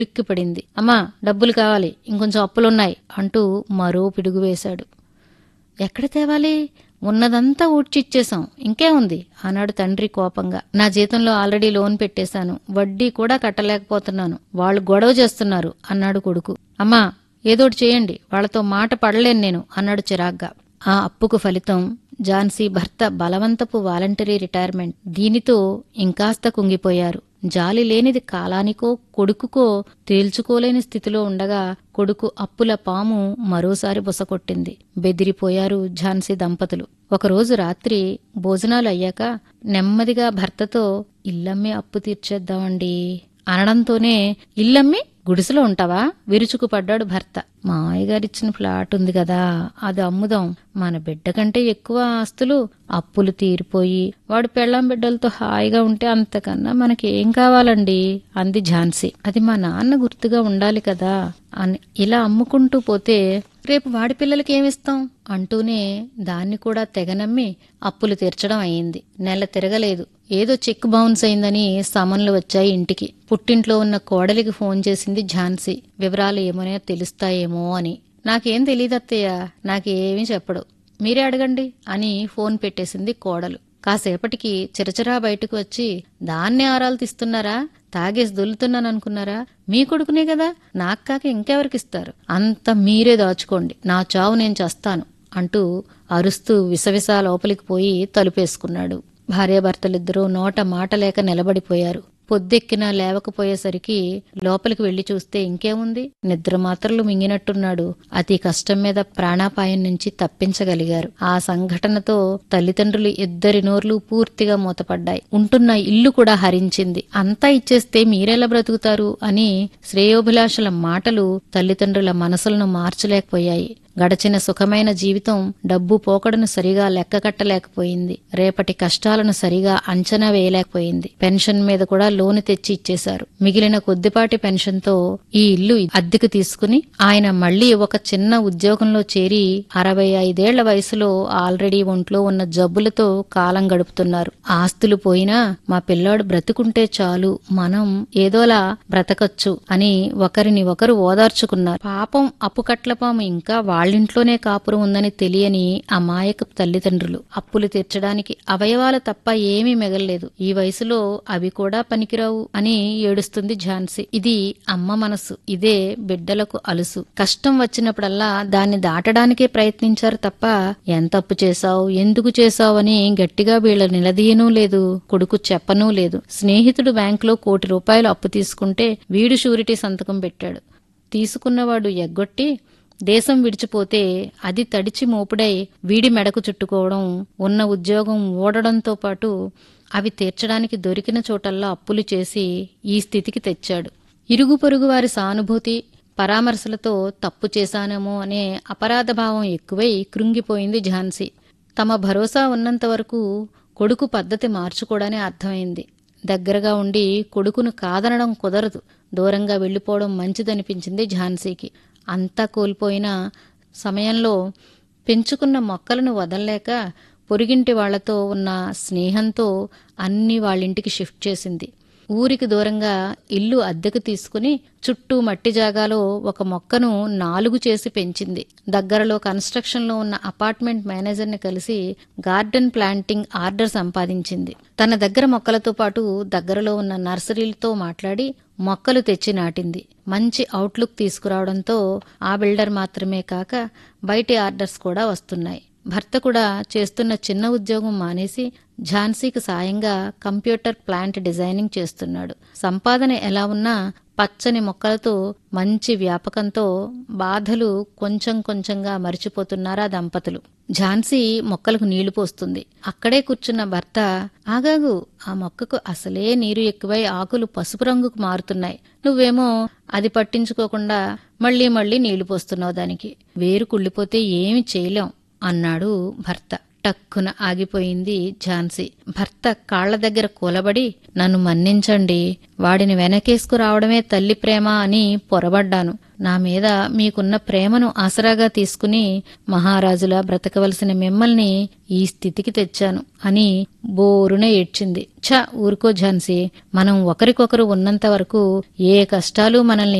ఉలిక్కిపడింది అమ్మా డబ్బులు కావాలి ఇంకొంచెం అప్పులున్నాయి అంటూ మరో పిడుగు వేశాడు ఎక్కడ తేవాలి ఉన్నదంతా ఊడ్చిచ్చేశాం ఇంకేముంది అన్నాడు తండ్రి కోపంగా నా జీతంలో ఆల్రెడీ లోన్ పెట్టేశాను వడ్డీ కూడా కట్టలేకపోతున్నాను వాళ్ళు గొడవ చేస్తున్నారు అన్నాడు కొడుకు అమ్మా ఏదోటి చేయండి వాళ్ళతో మాట పడలేను నేను అన్నాడు చిరాగ్గా ఆ అప్పుకు ఫలితం ఝాన్సీ భర్త బలవంతపు వాలంటరీ రిటైర్మెంట్ దీనితో ఇంకాస్త కుంగిపోయారు జాలి లేనిది కాలానికో కొడుకుకో తేల్చుకోలేని స్థితిలో ఉండగా కొడుకు అప్పుల పాము మరోసారి బుసకొట్టింది బెదిరిపోయారు ఝాన్సీ దంపతులు ఒకరోజు రాత్రి భోజనాలు అయ్యాక నెమ్మదిగా భర్తతో ఇల్లమ్మి అప్పు తీర్చేద్దామండి అనడంతోనే ఇల్లమ్మి గుడిసెలో ఉంటావా విరుచుకు పడ్డాడు భర్త మా గారిచ్చిన ఫ్లాట్ ఉంది కదా అది అమ్ముదాం మన బిడ్డ కంటే ఎక్కువ ఆస్తులు అప్పులు తీరిపోయి వాడు పెళ్ళాం బిడ్డలతో హాయిగా ఉంటే అంతకన్నా మనకి ఏం కావాలండి అంది ఝాన్సీ అది మా నాన్న గుర్తుగా ఉండాలి కదా అని ఇలా అమ్ముకుంటూ పోతే రేపు వాడి పిల్లలకి ఏమిస్తాం అంటూనే దాన్ని కూడా తెగనమ్మి అప్పులు తీర్చడం అయింది నెల తిరగలేదు ఏదో చెక్ బౌన్స్ అయిందని సమన్లు వచ్చాయి ఇంటికి పుట్టింట్లో ఉన్న కోడలికి ఫోన్ చేసింది ఝాన్సీ వివరాలు ఏమోనే తెలుస్తాయేమో అని నాకేం తెలియదు అత్తయ్య నాకేమీ చెప్పడు మీరే అడగండి అని ఫోన్ పెట్టేసింది కోడలు కాసేపటికి చిరచరా బయటకు వచ్చి దాన్నే ఆరాలు తీస్తున్నారా తాగేసి దొల్లుతున్నాను అనుకున్నారా మీ కొడుకునే కదా నాకు కాక ఇంకెవరికిస్తారు అంత మీరే దాచుకోండి నా చావు నేను చస్తాను అంటూ అరుస్తూ విసవిసా లోపలికి పోయి తలుపేసుకున్నాడు భార్యాభర్తలిద్దరూ నోట మాట లేక నిలబడిపోయారు పొద్దెక్కినా లేవకపోయేసరికి లోపలికి వెళ్లి చూస్తే ఇంకేముంది నిద్ర మాత్రలు మింగినట్టున్నాడు అతి కష్టం మీద ప్రాణాపాయం నుంచి తప్పించగలిగారు ఆ సంఘటనతో తల్లిదండ్రులు ఇద్దరి నోర్లు పూర్తిగా మూతపడ్డాయి ఉంటున్న ఇల్లు కూడా హరించింది అంతా ఇచ్చేస్తే మీరెలా బ్రతుకుతారు అని శ్రేయోభిలాషుల మాటలు తల్లిదండ్రుల మనసులను మార్చలేకపోయాయి గడచిన సుఖమైన జీవితం డబ్బు పోకడను సరిగా లెక్క కట్టలేకపోయింది రేపటి కష్టాలను సరిగా అంచనా వేయలేకపోయింది పెన్షన్ మీద కూడా లోను తెచ్చి ఇచ్చేశారు మిగిలిన కొద్దిపాటి పెన్షన్తో ఈ ఇల్లు అద్దెకు తీసుకుని ఆయన మళ్లీ ఒక చిన్న ఉద్యోగంలో చేరి అరవై ఐదేళ్ల వయసులో ఆల్రెడీ ఒంట్లో ఉన్న జబ్బులతో కాలం గడుపుతున్నారు ఆస్తులు పోయినా మా పిల్లాడు బ్రతుకుంటే చాలు మనం ఏదోలా బ్రతకచ్చు అని ఒకరిని ఒకరు ఓదార్చుకున్నారు పాపం అప్పుకట్లపాము ఇంకా వాళ్ళింట్లోనే కాపురం ఉందని తెలియని అమాయక తల్లిదండ్రులు అప్పులు తీర్చడానికి అవయవాలు తప్ప ఏమీ మిగల్లేదు ఈ వయసులో అవి కూడా పనికిరావు అని ఏడుస్తుంది ఝాన్సీ ఇది అమ్మ మనసు ఇదే బిడ్డలకు అలుసు కష్టం వచ్చినప్పుడల్లా దాన్ని దాటడానికే ప్రయత్నించారు తప్ప ఎంత అప్పు చేశావు ఎందుకు చేశావు అని గట్టిగా వీళ్ళ నిలదీయనూ లేదు కొడుకు చెప్పనూ లేదు స్నేహితుడు బ్యాంకులో కోటి రూపాయలు అప్పు తీసుకుంటే వీడు షూరిటీ సంతకం పెట్టాడు తీసుకున్నవాడు ఎగ్గొట్టి దేశం విడిచిపోతే అది తడిచి మోపుడై వీడి మెడకు చుట్టుకోవడం ఉన్న ఉద్యోగం ఓడడంతో పాటు అవి తీర్చడానికి దొరికిన చోటల్లా అప్పులు చేసి ఈ స్థితికి తెచ్చాడు ఇరుగు పొరుగు వారి సానుభూతి పరామర్శలతో తప్పు చేశానేమో అనే అపరాధ భావం ఎక్కువై కృంగిపోయింది ఝాన్సీ తమ భరోసా ఉన్నంత వరకు కొడుకు పద్ధతి మార్చుకోవడనే అర్థమైంది దగ్గరగా ఉండి కొడుకును కాదనడం కుదరదు దూరంగా వెళ్ళిపోవడం మంచిదనిపించింది ఝాన్సీకి అంతా కోల్పోయిన సమయంలో పెంచుకున్న మొక్కలను వదలలేక పొరిగింటి వాళ్లతో ఉన్న స్నేహంతో అన్ని వాళ్ళింటికి షిఫ్ట్ చేసింది ఊరికి దూరంగా ఇల్లు అద్దెకు తీసుకుని చుట్టూ మట్టి జాగాలో ఒక మొక్కను నాలుగు చేసి పెంచింది దగ్గరలో కన్స్ట్రక్షన్లో ఉన్న అపార్ట్మెంట్ మేనేజర్ని కలిసి గార్డెన్ ప్లాంటింగ్ ఆర్డర్ సంపాదించింది తన దగ్గర మొక్కలతో పాటు దగ్గరలో ఉన్న నర్సరీలతో మాట్లాడి మొక్కలు తెచ్చి నాటింది మంచి అవుట్లుక్ తీసుకురావడంతో ఆ బిల్డర్ మాత్రమే కాక బయటి ఆర్డర్స్ కూడా వస్తున్నాయి భర్త కూడా చేస్తున్న చిన్న ఉద్యోగం మానేసి ఝాన్సీకి సాయంగా కంప్యూటర్ ప్లాంట్ డిజైనింగ్ చేస్తున్నాడు సంపాదన ఎలా ఉన్నా పచ్చని మొక్కలతో మంచి వ్యాపకంతో బాధలు కొంచెం కొంచెంగా మరిచిపోతున్నారా దంపతులు ఝాన్సీ మొక్కలకు నీళ్లు పోస్తుంది అక్కడే కూర్చున్న భర్త ఆగాగు ఆ మొక్కకు అసలే నీరు ఎక్కువై ఆకులు పసుపు రంగుకు మారుతున్నాయి నువ్వేమో అది పట్టించుకోకుండా మళ్ళీ మళ్ళీ నీళ్లు పోస్తున్నావు దానికి వేరు కుళ్ళిపోతే ఏమి చేయలేం అన్నాడు భర్త టక్కున ఆగిపోయింది ఝాన్సీ భర్త కాళ్ల దగ్గర కూలబడి నన్ను మన్నించండి వాడిని వెనకేసుకు రావడమే తల్లి ప్రేమ అని పొరబడ్డాను నా మీద మీకున్న ప్రేమను ఆసరాగా తీసుకుని మహారాజులా బ్రతకవలసిన మిమ్మల్ని ఈ స్థితికి తెచ్చాను అని బోరున ఏడ్చింది ఛ ఊరుకో ఝాన్సీ మనం ఒకరికొకరు ఉన్నంత వరకు ఏ కష్టాలు మనల్ని